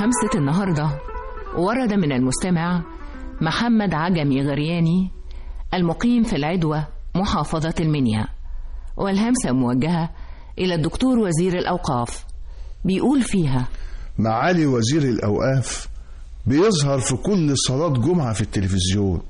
همسة النهاردة ورد من المستمع محمد عجمي غرياني المقيم في العدوى محافظة المنيا والهمسة موجهة إلى الدكتور وزير الأوقاف بيقول فيها معالي وزير الأوقاف بيظهر في كل صلاة جمعة في التلفزيون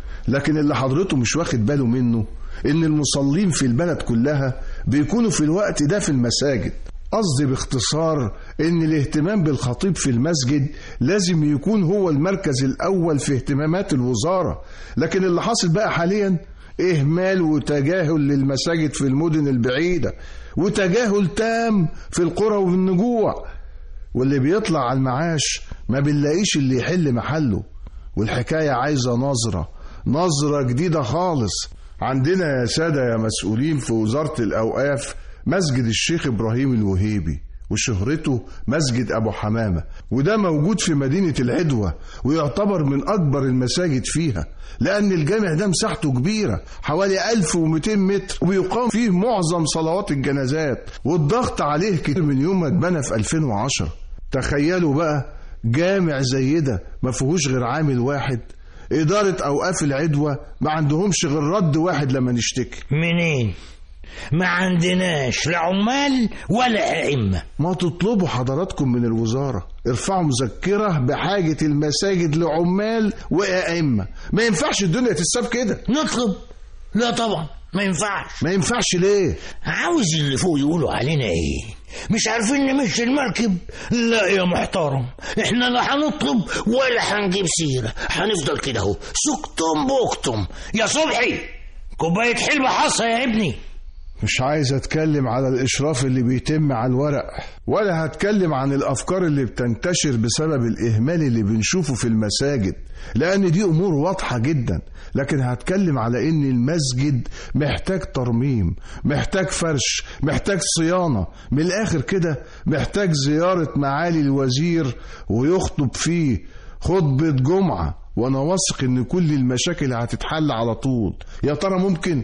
لكن اللي حضرته مش واخد باله منه إن المصلين في البلد كلها بيكونوا في الوقت ده في المساجد قصدي باختصار إن الاهتمام بالخطيب في المسجد لازم يكون هو المركز الأول في اهتمامات الوزارة لكن اللي حاصل بقى حاليا إهمال وتجاهل للمساجد في المدن البعيدة وتجاهل تام في القرى والنجوع واللي بيطلع على المعاش ما بنلاقيش اللي يحل محله والحكاية عايزة نظرة نظرة جديدة خالص عندنا يا سادة يا مسؤولين في وزارة الأوقاف مسجد الشيخ إبراهيم الوهيبي وشهرته مسجد أبو حمامة وده موجود في مدينة العدوى ويعتبر من أكبر المساجد فيها لأن الجامع ده مساحته كبيرة حوالي 1200 متر وبيقام فيه معظم صلوات الجنازات والضغط عليه كتير من يوم ما اتبنى في 2010 تخيلوا بقى جامع زي ده ما فيهوش غير عامل واحد إدارة أوقاف العدوى ما عندهمش غير رد واحد لما نشتكي منين ما عندناش لا عمال ولا أئمة ما تطلبوا حضراتكم من الوزارة ارفعوا مذكرة بحاجة المساجد لعمال وأئمة ما ينفعش الدنيا تتساب كده نطلب لا طبعا ما ينفعش ما ينفعش ليه عاوز اللي فوق يقولوا علينا ايه مش عارفين نمشي المركب لا يا محترم احنا لا هنطلب ولا هنجيب سيرة هنفضل كده اهو سكتم بوكتم يا صبحي كوباية حلبة حصى يا ابني مش عايز اتكلم على الاشراف اللي بيتم على الورق ولا هتكلم عن الافكار اللي بتنتشر بسبب الاهمال اللي بنشوفه في المساجد لان دي امور واضحه جدا لكن هتكلم على ان المسجد محتاج ترميم محتاج فرش محتاج صيانه من الاخر كده محتاج زياره معالي الوزير ويخطب فيه خطبه جمعه وانا واثق ان كل المشاكل هتتحل على طول يا ترى ممكن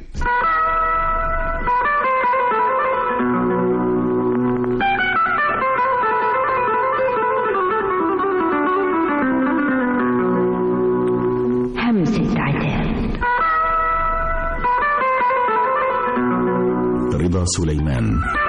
همسة عتاب رضا سليمان